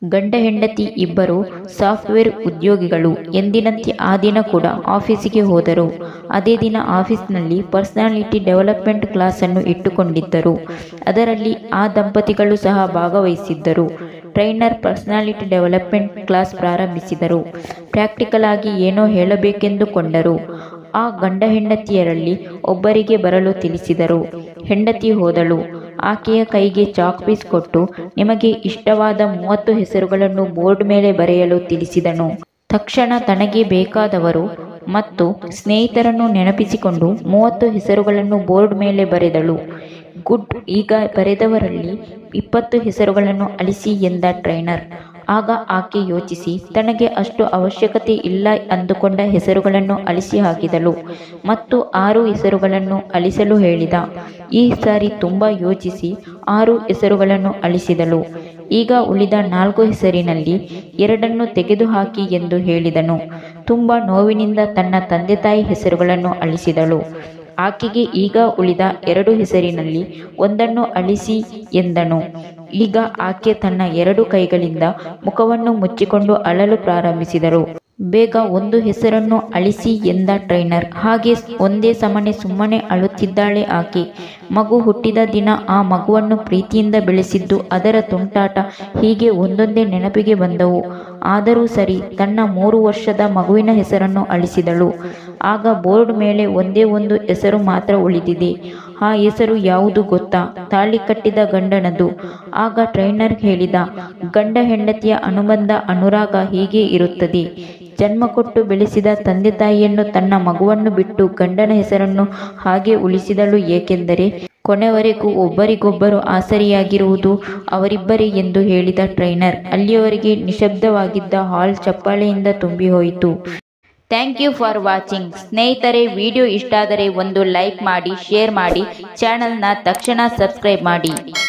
ಗಂಡ ಹೆಂಡತಿ ಇಬ್ಬರು ಸಾಫ್ಟ್ವೇರ್ ಉದ್ಯೋಗಿಗಳು ಎಂದಿನಂತೆ ಆ ದಿನ ಕೂಡ ಆಫೀಸಿಗೆ ಹೋದರು ಅದೇ ದಿನ ಆಫೀಸ್ನಲ್ಲಿ ಪರ್ಸನಾಲಿಟಿ ಡೆವಲಪ್ಮೆಂಟ್ ಕ್ಲಾಸನ್ನು ಇಟ್ಟುಕೊಂಡಿದ್ದರು ಅದರಲ್ಲಿ ಆ ದಂಪತಿಗಳು ಸಹ ಭಾಗವಹಿಸಿದ್ದರು ಟ್ರೈನರ್ ಪರ್ಸನಾಲಿಟಿ ಡೆವಲಪ್ಮೆಂಟ್ ಕ್ಲಾಸ್ ಪ್ರಾರಂಭಿಸಿದರು ಪ್ರಾಕ್ಟಿಕಲ್ ಆಗಿ ಏನೋ ಹೇಳಬೇಕೆಂದುಕೊಂಡರು ಆ ಗಂಡ ಹೆಂಡತಿಯರಲ್ಲಿ ಒಬ್ಬರಿಗೆ ಬರಲು ತಿಳಿಸಿದರು ಹೆಂಡತಿ ಹೋದಳು ಆಕೆಯ ಕೈಗೆ ಚಾಕ್ ಪೀಸ್ ಕೊಟ್ಟು ನಿಮಗೆ ಇಷ್ಟವಾದ ಮೂವತ್ತು ಹೆಸರುಗಳನ್ನು ಬೋರ್ಡ್ ಮೇಲೆ ಬರೆಯಲು ತಿಳಿಸಿದನು ತಕ್ಷಣ ತನಗೆ ಬೇಕಾದವರು ಮತ್ತು ಸ್ನೇಹಿತರನ್ನು ನೆನಪಿಸಿಕೊಂಡು ಮೂವತ್ತು ಹೆಸರುಗಳನ್ನು ಬೋರ್ಡ್ ಮೇಲೆ ಬರೆದಳು ಗುಡ್ ಈಗ ಬರೆದವರಲ್ಲಿ ಇಪ್ಪತ್ತು ಹೆಸರುಗಳನ್ನು ಅಳಿಸಿ ಎಂದ ಟ್ರೈನರ್ ಆಗ ಆಕೆ ಯೋಚಿಸಿ ತನಗೆ ಅಷ್ಟು ಅವಶ್ಯಕತೆ ಇಲ್ಲ ಅಂದುಕೊಂಡ ಹೆಸರುಗಳನ್ನು ಅಳಿಸಿ ಹಾಕಿದಳು ಮತ್ತು ಆರು ಹೆಸರುಗಳನ್ನು ಅಳಿಸಲು ಹೇಳಿದ ಈ ಸಾರಿ ತುಂಬ ಯೋಚಿಸಿ ಆರು ಹೆಸರುಗಳನ್ನು ಅಳಿಸಿದಳು ಈಗ ಉಳಿದ ನಾಲ್ಕು ಹೆಸರಿನಲ್ಲಿ ಎರಡನ್ನು ತೆಗೆದುಹಾಕಿ ಎಂದು ಹೇಳಿದನು ತುಂಬ ನೋವಿನಿಂದ ತನ್ನ ತಂದೆ ತಾಯಿ ಹೆಸರುಗಳನ್ನು ಅಳಿಸಿದಳು ಆಕೆಗೆ ಈಗ ಉಳಿದ ಎರಡು ಹೆಸರಿನಲ್ಲಿ ಒಂದನ್ನು ಅಳಿಸಿ ಎಂದನು ಈಗ ಆಕೆ ತನ್ನ ಎರಡು ಕೈಗಳಿಂದ ಮುಖವನ್ನು ಮುಚ್ಚಿಕೊಂಡು ಅಳಲು ಪ್ರಾರಂಭಿಸಿದರು ಬೇಗ ಒಂದು ಹೆಸರನ್ನು ಅಳಿಸಿ ಎಂದ ಟ್ರೈನರ್ ಹಾಗೆ ಒಂದೇ ಸಮನೆ ಸುಮ್ಮನೆ ಅಳುತ್ತಿದ್ದಾಳೆ ಆಕೆ ಮಗು ಹುಟ್ಟಿದ ದಿನ ಆ ಮಗುವನ್ನು ಪ್ರೀತಿಯಿಂದ ಬೆಳೆಸಿದ್ದು ಅದರ ತುಂಟಾಟ ಹೀಗೆ ಒಂದೊಂದೇ ನೆನಪಿಗೆ ಬಂದವು ಆದರೂ ಸರಿ ತನ್ನ ಮೂರು ವರ್ಷದ ಮಗುವಿನ ಹೆಸರನ್ನು ಅಳಿಸಿದಳು ಆಗ ಬೋರ್ಡ್ ಮೇಲೆ ಒಂದೇ ಒಂದು ಹೆಸರು ಮಾತ್ರ ಉಳಿದಿದೆ ಆ ಹೆಸರು ಯಾವುದು ಗೊತ್ತಾ ತಾಳಿ ಕಟ್ಟಿದ ಗಂಡನದು ಆಗ ಟ್ರೈನರ್ ಹೇಳಿದ ಗಂಡ ಹೆಂಡತಿಯ ಅನುಬಂಧ ಅನುರಾಗ ಹೀಗೆ ಇರುತ್ತದೆ ಜನ್ಮ ಕೊಟ್ಟು ಬೆಳೆಸಿದ ತಂದೆ ತಾಯಿಯನ್ನು ತನ್ನ ಮಗುವನ್ನು ಬಿಟ್ಟು ಗಂಡನ ಹೆಸರನ್ನು ಹಾಗೆ ಉಳಿಸಿದಳು ಏಕೆಂದರೆ ಕೊನೆವರೆಗೂ ಒಬ್ಬರಿಗೊಬ್ಬರು ಆಸರಿಯಾಗಿರುವುದು ಅವರಿಬ್ಬರೇ ಎಂದು ಹೇಳಿದ ಟ್ರೈನರ್ ಅಲ್ಲಿಯವರೆಗೆ ನಿಶಬ್ದವಾಗಿದ್ದ ಹಾಲ್ ಚಪ್ಪಾಳೆಯಿಂದ ತುಂಬಿ ಹೋಯಿತು ಥ್ಯಾಂಕ್ ಯು ಫಾರ್ ವಾಚಿಂಗ್ ಸ್ನೇಹಿತರೆ ವಿಡಿಯೋ ಇಷ್ಟ ಆದರೆ ಒಂದು ಲೈಕ್ ಮಾಡಿ ಶೇರ್ ಮಾಡಿ ಚಾನಲ್ನ ತಕ್ಷಣ ಸಬ್ಸ್ಕ್ರೈಬ್ ಮಾಡಿ